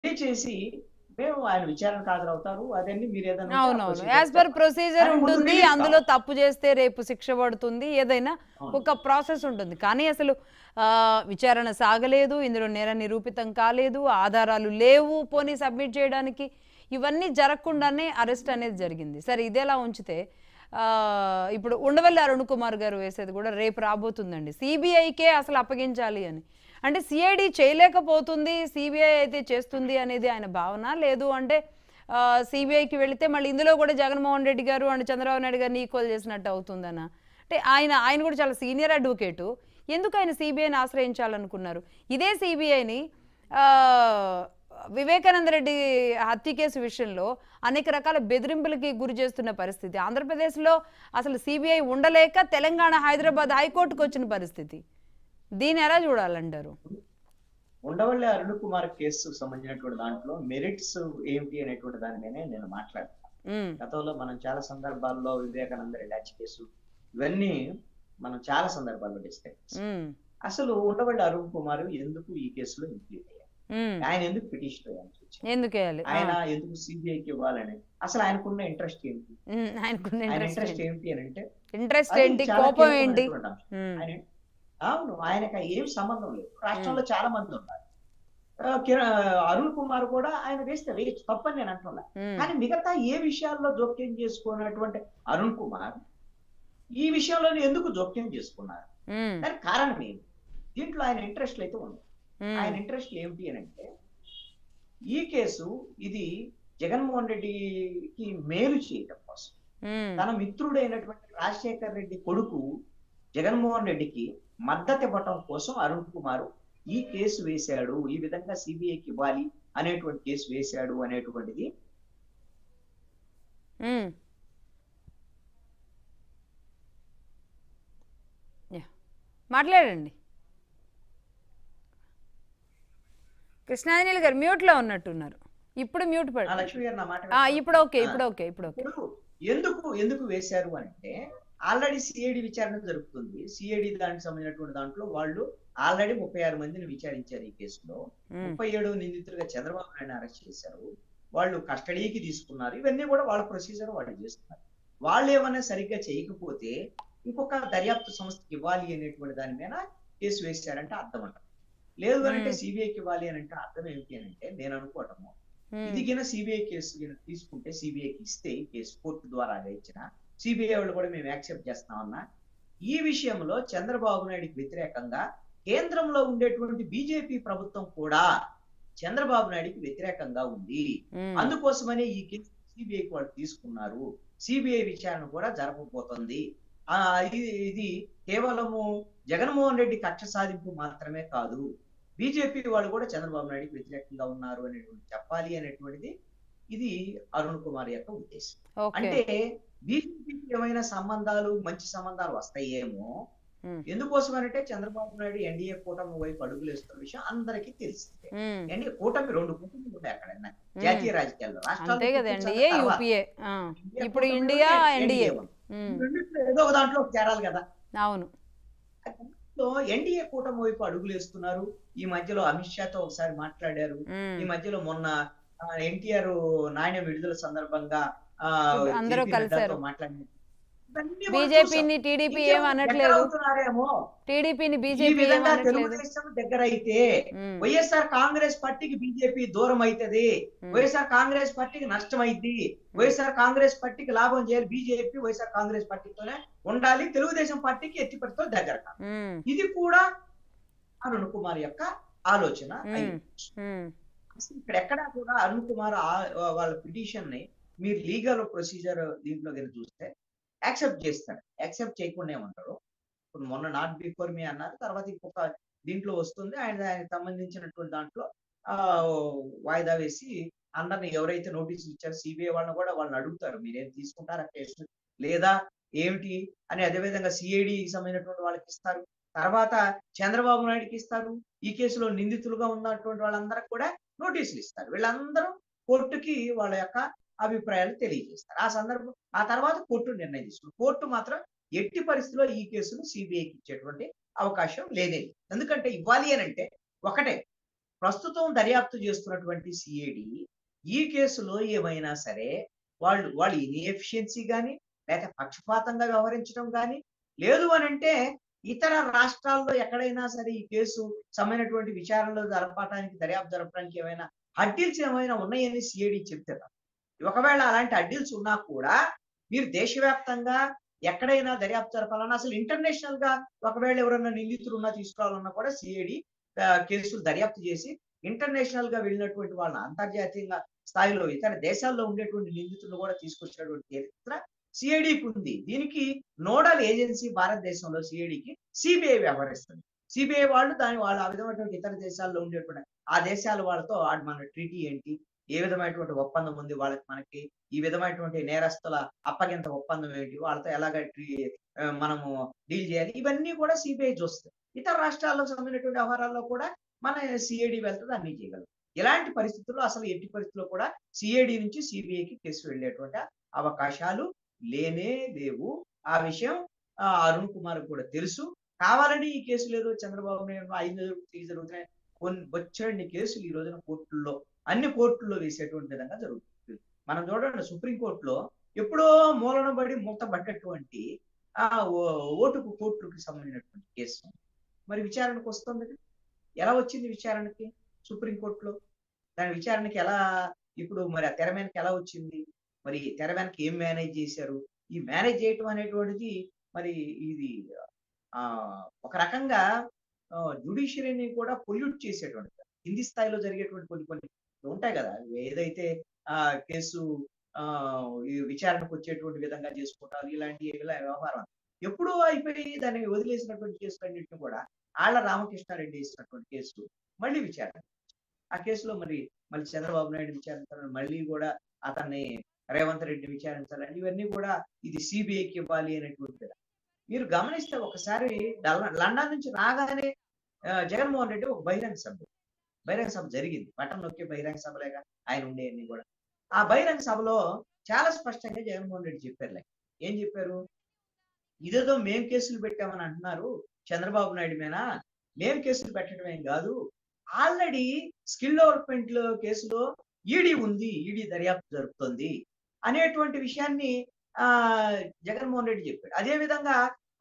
చేసి మేము ఆయన విచారణకు హాజరవుతారు అదన్నీ మీరు ఏదైనా ఉంటే ఆ అవునవును procedure యాజ్ పర్ చెప్పండి. ప్రొసీజర్ అని ముందు ఉంటుంది release అందులో తప్పు చేస్తే రేపు శిక్ష పడుతుంది ఏదైనా అవును. ఒక ప్రాసెస్ ఉంటుంది కానీ అసలు ఆ, విచారణ సాగలేదు ఇందులో నేర నిరూపితం కాలేదు ఆధారాలు లేవు పోనీ సబ్మిట్ చేయడానికి ఇవన్నీ జరగకుండానే అరెస్ట్ అనేది జరిగింది సరే ఇదేలా ఉంచితే ఆ, ఇప్పుడు ఉండవల్లి అరుణ్ కుమార్ గారు వేసేది కూడా రేపు రాబోతుందండి సిబిఐకే అసలు అప్పగించాలి అని అంటే సిఐడి చేయలేకపోతుంది సిబిఐ అయితే చేస్తుంది అనేది ఆయన భావన లేదు అంటే సిబిఐకి వెళితే మళ్ళీ ఇందులో కూడా జగన్మోహన్ రెడ్డి గారు అండ్ చంద్రబాబు నాయుడు గారిని ఈక్వల్ చేసినట్టు అవుతుందనా అంటే ఆయన ఆయన కూడా చాలా సీనియర్ అడ్వకేటు ఎందుకు ఆయన సిబిఐని ఆశ్రయించాలనుకున్నారు ఇదే సిబిఐని వివేకానంద రెడ్డి హత్య కేసు విషయంలో అనేక రకాల బెదిరింపులకి గురి చేస్తున్న పరిస్థితి ఆంధ్రప్రదేశ్లో అసలు సిబిఐ ఉండలేక తెలంగాణ హైదరాబాద్ హైకోర్టుకు వచ్చిన పరిస్థితి దీన్ని ఎలా చూడాలంటారు ఉండవల్లి అరుణ్ కుమార్ కేసు సంబంధించినటువంటి దాంట్లో మెరిట్స్ ఏమిటి అనేటువంటి దాని మీదనే నేను మాట్లాడతాను ఉమ్, గతంలో మనం చాలా సందర్భాల్లో వివేకానంద రెడ్డి హత్య కేసు ఇవన్నీ మనం చాలా సందర్భాల్లో డిస్కస్ ఉమ్, అసలు ఉండవల్లి అరుణ్ కుమార్ ఎందుకు ఈ కేసులో ఇంక్లూడ్ అయ్యారు ఉమ్. ఆయన ఎందుకు పిటిషన్ వేయాల్సి వచ్చింది ఎందుకు వేయాలి ఆ, ఆయన ఎందుకు సిబిఐకి ఇవ్వాలని అసలు ఆయనకున్న ఇంట్రెస్ట్ ఏంటి ఉమ్, ఆయనకున్న ఆయన ఇంట్రెస్ట్ ఇంట్రెస్ట్ ఏంటి అని అంటే ఇంట్రెస్ట్ అది ఏంటి చాలా కోపం ఏంటి కీలకమైనటువంటి అంశం. ఉమ్, ఆయన అవును ఆయనకి ఏం సంబంధం లేదు రాష్ట్రంలో చాలా మంది ఉన్నారు ఆ, కిర- అరుణ్ కుమార్ కూడా ఆయన వేస్తే వేయచ్చు తప్పని నేను అంటున్నా ఉమ్, కానీ మిగతా ఏ విషయాల్లో జోక్యం చేసుకున్నటువంటి అరుణ్ కుమార్ ఈ విషయంలో ఎందుకు జోక్యం చేసుకున్నారు ఉమ్, దానికి కారణం ఏంటి దీంట్లో ఆయన ఇంట్రెస్ట్ అయితే ఉంది ఉమ్, ఆయన ఇంట్రెస్ట్ ఏమిటి అని అంటే ఈ కేసు ఇది జగన్మోహన్ రెడ్డికి మేలు చేయడం కోసం ఉమ్, తన మిత్రుడైనటువంటి రాజశేఖర్ రెడ్డి కొడుకు జగన్మోహన్ రెడ్డికి మద్దతు ఇవ్వటం కోసం అరుణ్ కుమార్ ఈ కేసు వేశాడు ఈ విధంగా సిబిఐకి ఇవ్వాలి అనేటువంటి కేసు వేశాడు అనేటువంటిది ఉమ్. యా. మాట్లాడండి కృష్ణాంజలి గారు మ్యూట్ లో ఉన్నట్టున్నారు ఇప్పుడు మ్యూట్ ఆ పడు లక్ష్మి గారు నా మాట ఆ, ఇప్పుడు ఓకే ఆ, ఇప్పుడు ఓకే ఇప్పుడు ఓకే ఇప్పుడు ఎందుకు ఎందుకు వేశారు అంటే ఆల్రెడీ సిఐడి విచారణ జరుగుతుంది సిఐడి దానికి సంబంధించినటువంటి దాంట్లో వాళ్ళు ఆల్రెడీ ముప్పై ఆరు మందిని విచారించారు ఈ కేసులో ఉమ్, ముప్పై ఏడు నిందితులుగా చంద్రబాబు నాయుడు అరెస్ట్ చేశారు వాళ్ళు కస్టడీకి తీసుకున్నారు ఇవన్నీ కూడా వాళ్ళ ప్రొసీజర్ వాళ్ళు చేస్తున్నారు వాళ్ళు ఏమైనా సరిగ్గా చేయకపోతే ఇంకొక దర్యాప్తు సంస్థకి ఇవ్వాలి అనేటువంటి దాని మీద కేసు వేశారంటే అర్థం అంట లేదు అని అంటే Hmm. సిబిఐకి ఇవ్వాలి అని అంటే అర్థం ఏమిటి అని అంటే నేను అనుకోవటము ఉమ్, ఇది గిన సిబిఐ కేసు గిన తీసుకుంటే సిబిఐకి ఇస్తే ఈ కేసు కోర్టు ద్వారా ఇచ్చిన సిబిఐ వాళ్ళు కూడా మేము యాక్సెప్ట్ చేస్తామన్నా ఈ విషయంలో చంద్రబాబు నాయుడికి వ్యతిరేకంగా కేంద్రంలో ఉండేటువంటి బీజేపీ ప్రభుత్వం కూడా చంద్రబాబు నాయుడికి వ్యతిరేకంగా ఉంది ఉమ్, అందుకోసమనే ఈ కేసు సిబిఐకి వాళ్ళు తీసుకున్నారు సిబిఐ విచారణ కూడా జరపబోతోంది ఆ ఇది ఇది కేవలము జగన్మోహన్ రెడ్డి కక్ష సాధింపు మాత్రమే కాదు బీజేపీ వాళ్ళు కూడా చంద్రబాబు నాయుడికి వ్యతిరేకంగా ఉన్నారు అనేటువంటి చెప్పాలి అనేటువంటిది ఇది అరుణ్ కుమార్ యొక్క ఉద్దేశం ఓకే అంటే బీజేపీకి ఏమైనా సంబంధాలు మంచి సంబంధాలు వస్తాయేమో ఉమ్, ఎందుకోసం అంటే చంద్రబాబు నాయుడు ఎన్డీఏ కూటమి వైపు అడుగులు వేస్తున్న విషయం అందరికీ తెలిసిందే ఉమ్, ఎన్డీఏ కూటమి రెండు కూటమిలు ఉన్నాయి అక్కడైనా ఉమ్. జాతీయ రాజకీయాల్లో రాష్ట్రాల్లో అంతే కదా కూర్చొని ఎన్డీఏ తర్వాత యూపీఏ ఆ, ఇండియా ఇప్పుడు కూటమిలో ఇండియా ఎన్డీఏ ఎన్డీఏ ఉంది. ఉమ్, రెండిట్లో ఏదో ఒక దాంట్లో చేరాలి కదా అవును సో ఎన్డీఏ కూటమి వైపు అడుగులు వేస్తున్నారు ఈ మధ్యలో అమిత్ షాతో ఒకసారి మాట్లాడారు ఉమ్, ఈ మధ్యలో మొన్న ఎన్టీఆర్ నాణ్యం విడుదల సందర్భంగా ఆ, అందరూ JP కలిశారు. నడ్డాతో మాట్లాడి ఇవన్నీ మనం బీజేపీని చూసాం. టీడీపీ ఇంకేం ఏం అనట్లేదు దగ్గర అవుతున్నారేమో టీడీపీని ఈ బీజేపీ ఏం విధంగా అనట్లేదు తెలుగుదేశం దగ్గర అయితే ఉమ్, వైఎస్ఆర్ కాంగ్రెస్ పార్టీకి బీజేపీ దూరం అవుతుంది ఉమ్, వైఎస్ఆర్ కాంగ్రెస్ పార్టీకి నష్టం అయింది వైఎస్ఆర్ కాంగ్రెస్ పార్టీకి లాభం చేయాలి బీజేపీ వైఎస్ఆర్ కాంగ్రెస్ పార్టీతోనే ఉండాలి తెలుగుదేశం పార్టీకి ఎట్టి పరిస్థితుల్లో దగ్గర కాదు. ఉమ్, ఇది కూడా అరుణ్ కుమార్ యొక్క ఆలోచన అయి ఉమ్, ఉమ్, అసలు ఇక్కడ ఎక్కడా కూడా అరుణ్ కుమార్ ఆ- వాళ్ళ పిటిషన్ ని మీరు లీగల్ ప్రొసీజర్ దీంట్లో కనుక చూస్తే యాక్సెప్ట్ చేస్తాడు యాక్సెప్ట్ చేయకుండా ఏమంటారు ఇప్పుడు మొన్న నాట్ బిఫోర్ మీ అన్నారు తర్వాత ఇంకొక దీంట్లో వస్తుంది ఆయన ఆయనకు సంబంధించినటువంటి దాంట్లో ఆ వాయిదా వేసి అందరిని ఎవరైతే నోటీసులు ఇచ్చారో సిబిఐ వాళ్ళని కూడా వాళ్ళని అడుగుతారు మీరేం తీసుకుంటారా కేసు లేదా ఏమిటి అని అదేవిధంగా సిఐడి సంబంధించినటువంటి వాళ్ళకి ఇస్తారు తర్వాత చంద్రబాబు నాయుడుకి ఇస్తారు ఈ కేసులో నిందితులుగా ఉన్నటువంటి వాళ్ళందరికి కూడా నోటీసులు ఇస్తారు వీళ్ళందరూ కోర్టుకి వాళ్ళ యొక్క అభిప్రాయాలు తెలియజేస్తారు ఆ సందర్భం ఆ తర్వాత కోర్టు నిర్ణయం తీసుకుంది కోర్టు మాత్రం ఎట్టి పరిస్థితిలో ఈ కేసును సిబిఐకి ఇచ్చేటువంటి అవకాశం లేదే లేదు. ఎందుకంటే ఇవ్వాలి అని అంటే ఒకటే ప్రస్తుతం దర్యాప్తు చేస్తున్నటువంటి సిఐడి ఈ కేసులో ఏమైనా సరే వాళ్ళు వాళ్ళు ఇన్ఎఫిషియన్సీ కానీ లేకపోతే పక్షపాతంగా వ్యవహరించడం కానీ లేదు అని అంటే ఇతర రాష్ట్రాల్లో ఎక్కడైనా సరే ఈ కేసు సమైనటువంటి విచారణలు జరపడానికి దర్యాప్తు జరపడానికి ఏమైనా అడ్డిల్స్ ఏమైనా ఉన్నాయని సిఐడి చెప్తారు ఒకవేళ అలాంటి అడ్డిల్స్ ఉన్నా కూడా మీరు దేశవ్యాప్తంగా ఎక్కడైనా దర్యాప్తు జరపాలన్నా అసలు ఇంటర్నేషనల్ గా ఒకవేళ ఎవరైనా నిందితులు ఉన్నా తీసుకురావాలన్నా కూడా సిఐడి కేసులు దర్యాప్తు చేసి ఇంటర్నేషనల్ గా వెళ్ళినటువంటి వాళ్ళని అంతర్జాతీయంగా స్థాయిలో ఇతర దేశాల్లో ఉండేటువంటి నిందితులను కూడా తీసుకొచ్చినటువంటి చరిత్ర సిఐడికి ఉంది దీనికి నోడల్ ఏజెన్సీ భారతదేశంలో సిఐడికి సిబిఐ వ్యవహరిస్తుంది సిబిఐ వాళ్ళు దాని వాళ్ళు ఆ విధమైనటువంటి ఇతర దేశాల్లో ఉండేటువంటి ఆ దేశాల వాళ్ళతో ఆ- మన ట్రీటీ ఏంటి ఏ విధమైనటువంటి ఒప్పందం ఉంది వాళ్ళకి మనకి ఈ విధమైనటువంటి నేరస్తుల అప్పగింత ఒప్పందం ఏంటి వాళ్ళతో ఎలాగ ట్రీ- ఆ, మనము డీల్ చేయాలి ఇవన్నీ కూడా సిబిఐ చూస్తుంది ఇతర రాష్ట్రాలకు సంబంధించినటువంటి వ్యవహారాల్లో కూడా మన సిఐడి వెళ్తుంది అన్ని చేయగలరు ఇలాంటి పరిస్థితుల్లో అసలు ఎట్టి పరిస్థితుల్లో కూడా సిఐడి నుంచి సిబిఐకి కేసు వెళ్ళేటువంటి అవకాశాలు లేనే లేవు ఆ విషయం ఆ, అరుణ్ కుమార్ కూడా తెలుసు కావాలని ఈ కేసులు ఏదో చంద్రబాబు నాయుడు ఐదు జరుగుతున్నాయి జరుగుతున్నాయి కొన్ని వచ్చేన్ని కేసులు ఈ రోజున కోర్టుల్లో అన్ని కోర్టుల్లో వేసేటువంటి విధంగా జరుగుతుంది మనం చూడండి సుప్రీంకోర్టులో ఎప్పుడో మూలన పడి మూత పడ్డటువంటి ఆ ఓ- ఓటుకు కోర్టుకి సంబంధించినటువంటి కేసు మరి విచారణకు వస్తుంది కదా? ఎలా వచ్చింది విచారణకి సుప్రీంకోర్టులో దాని విచారణకి ఎలా ఇప్పుడు మరి ఆ తెర మీదకి ఎలా వచ్చింది మరి తెర వెనక ఏం మేనేజ్ చేశారు ఈ మేనేజ్ చేయటం అనేటువంటిది మరి ఇది ఆ ఒక రకంగా జుడిషియరీని కూడా పొల్యూట్ చేసేటువంటి కింది స్థాయిలో జరిగేటువంటి కొన్ని కొన్ని ఉంటాయి కదా ఏదైతే ఆ కేసు ఆ ఈ విచారణకు వచ్చేటువంటి విధంగా చేసుకుంటారు ఇలాంటి ఇలా వ్యవహారం ఎప్పుడూ అయిపోయి దాన్ని వదిలేసినటువంటి కేసులన్నింటినీ కూడా ఆళ్ల రామకృష్ణారెడ్డి వేసినటువంటి కేసు మళ్ళీ విచారణ ఆ కేసులో మరి మళ్ళీ చంద్రబాబు నాయుడు విచారించాలని మళ్ళీ కూడా అతన్ని రేవంత్ రెడ్డి విచారించాలని ఇవన్నీ కూడా ఇది సిబిఐకి ఇవ్వాలి అనేటువంటి మీరు గమనిస్తే ఒకసారి డల్ల- లండన్ నుంచి రాగానే ఆ, జగన్మోహన్ రెడ్డి ఒక బహిరంగ సభ బహిరంగ సభ జరిగింది బటన్ నొక్కే బహిరంగ సభలేగా ఆయన ఉండేవన్నీ కూడా ఆ బహిరంగ సభలో చాలా స్పష్టంగా జగన్మోహన్ రెడ్డి చెప్పారు లైక్ ఏం చెప్పారు ఇదేదో మేం కేసులు పెట్టామని అంటున్నారు చంద్రబాబు నాయుడు మీద మేం కేసులు పెట్టడం ఏం కాదు ఆల్రెడీ స్కిల్ డెవలప్మెంట్ లో కేసులో ఈడీ ఉంది ఈడీ దర్యాప్తు జరుపుతుంది అనేటువంటి విషయాన్ని ఆ జగన్మోహన్ రెడ్డి చెప్పాడు అదే విధంగా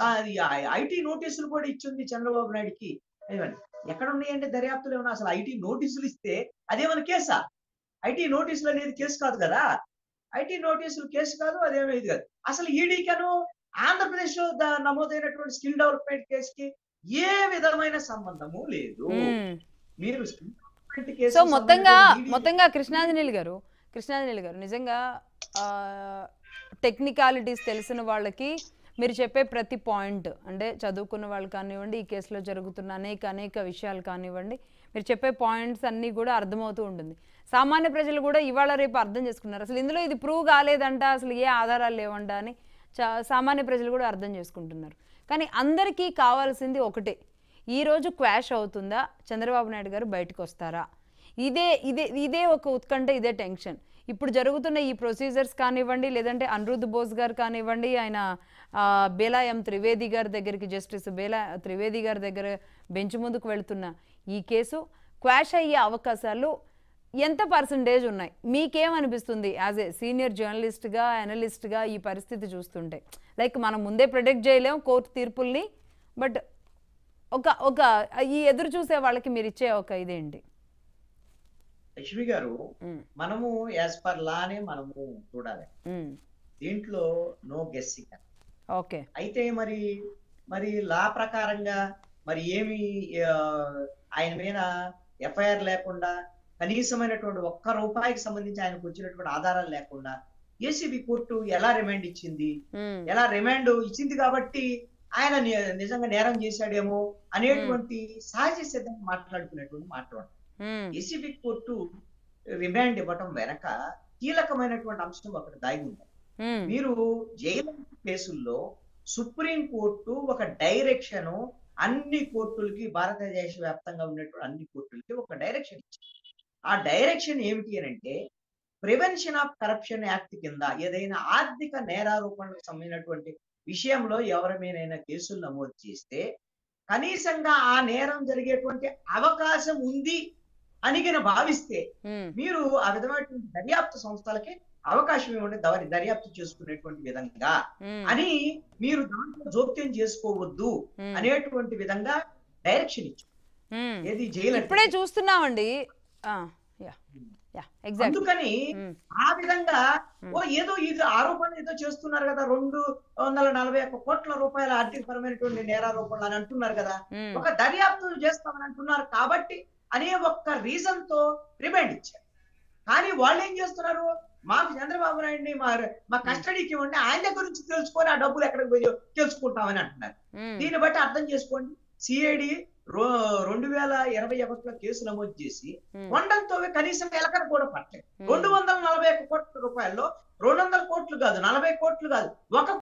ఐటీ నోటీసులు కూడా ఇచ్చింది చంద్రబాబు నాయుడుకి ఇవ్వండి. ఎక్కడ ఉన్నాయంటే దర్యాప్తులు ఏమన్నా అసలు ఐటీ నోటీసులు ఇస్తే అదేమైనా కేసా ఐటీ నోటీసులు అనేది కేసు కాదు కదా ఐటీ నోటీసులు కేసు కాదు అదేమో ఇది కాదు అసలు ఈడీకను ఆంధ్రప్రదేశ్ లో ద- నమోదైనటువంటి స్కిల్ డెవలప్మెంట్ కేసుకి ఏ విధమైన సంబంధము లేదు మ్మ్. మీరు skill development కేసు సో మొత్తంగా సంబంధించిన ED మొత్తంగా కృష్ణాంజనేయులు గారు కృష్ణాంజనేయులు గారు నిజంగా టెక్నికాలిటీస్ తెలిసిన వాళ్ళకి మీరు చెప్పే ప్రతి పాయింట్ అంటే చదువుకున్న వాళ్ళు కానివ్వండి ఈ కేసులో జరుగుతున్న అనేక అనేక విషయాలు కానివ్వండి మీరు చెప్పే పాయింట్స్ అన్నీ కూడా అర్థమవుతూ ఉంటుంది సామాన్య ప్రజలు కూడా ఇవాళ రేపు అర్థం చేసుకున్నారు అసలు ఇందులో ఇది ప్రూవ్ కాలేదంట అసలు ఏ ఆధారాలు లేవంట అని చా సామాన్య ప్రజలు కూడా అర్థం చేసుకుంటున్నారు కానీ అందరికీ కావాల్సింది ఒకటే ఈరోజు క్వాష్ అవుతుందా చంద్రబాబు నాయుడు గారు బయటకు వస్తారా ఇదే ఇదే ఇదే ఒక ఉత్కంఠ ఇదే టెన్షన్ ఇప్పుడు జరుగుతున్న ఈ ప్రొసీజర్స్ కానివ్వండి లేదంటే అనిరుద్ధ్ బోస్ గారు కానివ్వండి ఆయన ఆ, బేలా ఎం త్రివేది గారి దగ్గరికి జస్టిస్ బేలా త్రివేది గారి దగ్గర బెంచ్ ముందుకు వెళ్తున్న ఈ కేసు క్వాష్ అయ్యే అవకాశాలు ఎంత పర్సంటేజ్ ఉన్నాయి మీకేమనిపిస్తుంది యాజ్ ఏ సీనియర్ జర్నలిస్ట్గా అనలిస్ట్గా ఈ పరిస్థితి చూస్తుంటే లైక్ మనం ముందే ప్రొడక్ట్ చేయలేం కోర్టు తీర్పుల్ని బట్ ఒక ఒక ఈ ఎదురు చూసే వాళ్ళకి మీరు ఇచ్చే ఒక ఇదేంటి లక్ష్మి గారు మ్మ్. మనము యాజ్ పర్ లానే మనము చూడాలి మ్మ్. దీంట్లో నో గెస్సింగ్ ఓకే అయితే మరి మరి లా ప్రకారంగా మరి ఏమి ఆ, ఆయన మీద ఎఫ్ఐఆర్ లేకుండా కనీసమైనటువంటి ఒక్క రూపాయికి సంబంధించి ఆయనకు వచ్చినటువంటి ఆధారాలు లేకుండా ఏసీబీ కోర్టు ఎలా రిమాండ్ ఇచ్చింది మ్మ్. ఎలా రిమాండ్ ఇచ్చింది కాబట్టి ఆయన ని- నిజంగా నేరం చేశాడేమో అనేటువంటి సహజ సిద్ధంగా మాట్లాడుకునేటువంటి మాట్లాడు మ్మ్. ఏసీబీ కోర్టు రిమాండ్ ఇవ్వటం వెనక కీలకమైనటువంటి అంశం ఒకటి దాగి ఉంది మ్మ్. మీరు జైలు కేసుల్లో సుప్రీం కోర్టు ఒక డైరెక్షన్ అన్ని కోర్టులకి భారతదేశ వ్యాప్తంగా ఉన్నటువంటి అన్ని కోర్టులకి ఒక డైరెక్షన్ ఇచ్చింది ఆ డైరెక్షన్ ఏమిటి అని అంటే ప్రివెన్షన్ ఆఫ్ కరప్షన్ యాక్ట్ కింద ఏదైనా ఆర్థిక నేరారోపణలకు సంబంధించినటువంటి విషయంలో ఎవరి మీదైనా కేసులు నమోదు చేస్తే కనీసంగా ఆ నేరం జరిగేటువంటి అవకాశం ఉంది అనిగిన భావిస్తే ఉమ్, మీరు ఆ విధమైనటువంటి దర్యాప్తు సంస్థలకి అవకాశం ఇవ్వండి దవ- దర్యాప్తు చేసుకునేటువంటి విధంగా ఉమ్, అని మీరు దాంట్లో జోక్యం చేసుకోవద్దు ఉమ్, అనేటువంటి విధంగా డైరెక్షన్ ఇచ్చారు ఉమ్. ఏది జైలు అంటే. ఇప్పుడే చూస్తున్నామండి ఆ, యా యా ఎగ్జాక్ట్ అందుకని ఉమ్, ఆ విధంగా Hmm. ఓ ఏదో ఇది ఆరోపణ ఏదో చేస్తున్నారు కదా రెండు వందల నలభై ఒక్క కోట్ల రూపాయల ఆర్థికపరమైనటువంటి నేరారోపణలు అని అంటున్నారు కదా ఉమ్, ఒక దర్యాప్తు చేస్తామని అంటున్నారు కాబట్టి అనే ఒక్క రీజన్ తో రిమైండ్ ఇచ్చారు కానీ వాళ్ళు ఏం చేస్తున్నారు మాకు చంద్రబాబు నాయుడిని మా మా కస్టడీకి ఇవ్వండి ఆయన దగ్గర నుంచి తెలుసుకొని ఆ డబ్బులు ఎక్కడికి పోయో తెలుసుకుంటామని అంటున్నారు ఉమ్, దీన్ని బట్టి అర్థం చేసుకోండి సిఐడి రెండు వేల ఇరవై ఒకటిలో కేసు నమోదు చేసి ఉమ్, వండంతో కనీసం ఎలకన కూడా పట్టలేదు ఉమ్. రెండు వందల నలభై ఒక్క కోట్ల రూపాయల్లో రెండు వందల కోట్లు కాదు నలభై కోట్లు కాదు ఒక